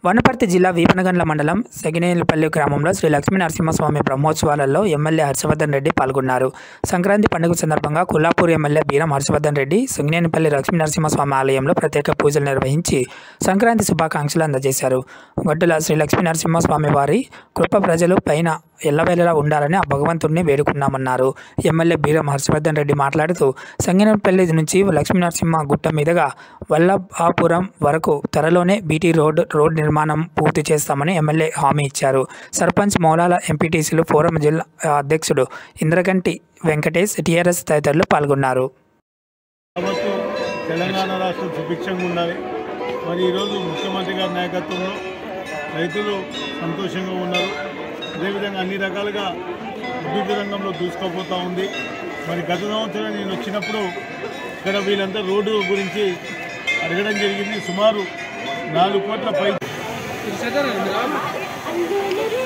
వనపర్తి జిల్లా వీపనగండ్ల మండలం సెగినేలపల్లి గ్రామంలో శ్రీ లక్ష్మీ నరసింహస్వామి బ్రహ్మోత్సవాలలో ఎమ్మెల్యే హర్షవర్ధన్ రెడ్డి పాల్గొన్నారు సంక్రాంతి పండుగ సందర్భంగా కొల్లాపూర్ ఎమ్మెల్యే బీరం హర్షవర్ధన్ రెడ్డి సెగినేనిపల్లి లక్ష్మీ నరసింహస్వామి ఆలయంలో ప్రత్యేక పూజలు నిర్వహించి సంక్రాంతి శుభాకాంక్షలు అందజేశారు గడ్డుల శ్రీ లక్ష్మీ నరసింహస్వామి వారి కృప ప్రజలు పైన ఎల్లవేళలా ఉండాలని ఆ భగవంతుడిని వేడుకున్నామన్నారు ఎమ్మెల్యే బీరం హర్షవర్ధన్ రెడ్డి మాట్లాడుతూ సంగనపల్లి నుంచి లక్ష్మీ నరసింహ గుట్ట మీదుగా వల్లభాపురం వరకు త్వరలోనే బీటీ రోడ్ రోడ్ నిర్మాణం పూర్తి చేస్తామని ఎమ్మెల్యే హామీ ఇచ్చారు సర్పంచ్ మౌలాల ఎంపీటీసీలు ఫోరం జిల్లా అధ్యక్షుడు ఇంద్రగంటి వెంకటేష్ టీఆర్ఎస్ తదితరులు పాల్గొన్నారు యావత్తు తెలంగాణ రాష్ట్రం సుభిక్షంగా ఉండాలి మరి ఈరోజు ముఖ్యమంత్రి గారి నాయకత్వంలో రైతులు సంతోషంగా ఉన్నారు అదేవిధంగా అన్ని రకాలుగా అభివృద్ధి రంగంలో దూసుకుపోతూ ఉంది మరి గత సంవత్సరం నేను వచ్చినప్పుడు ఇక్కడ వీళ్ళంతా రోడ్డు గురించి అడగడం జరిగింది సుమారు నాలుగు కోట్ల పై అందరూ